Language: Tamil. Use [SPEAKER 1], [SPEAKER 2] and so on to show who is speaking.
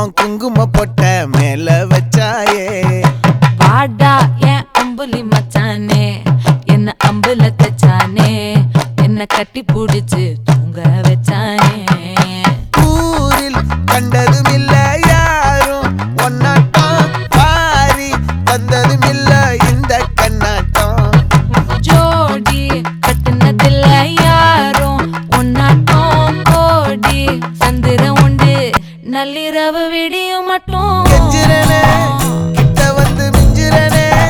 [SPEAKER 1] உன் குங்கும பொட்ட மேல வச்சாயே
[SPEAKER 2] வாடா என் அம்புலி மச்சானே என்ன அம்புல தச்சானே என்ன கட்டி புடிச்சு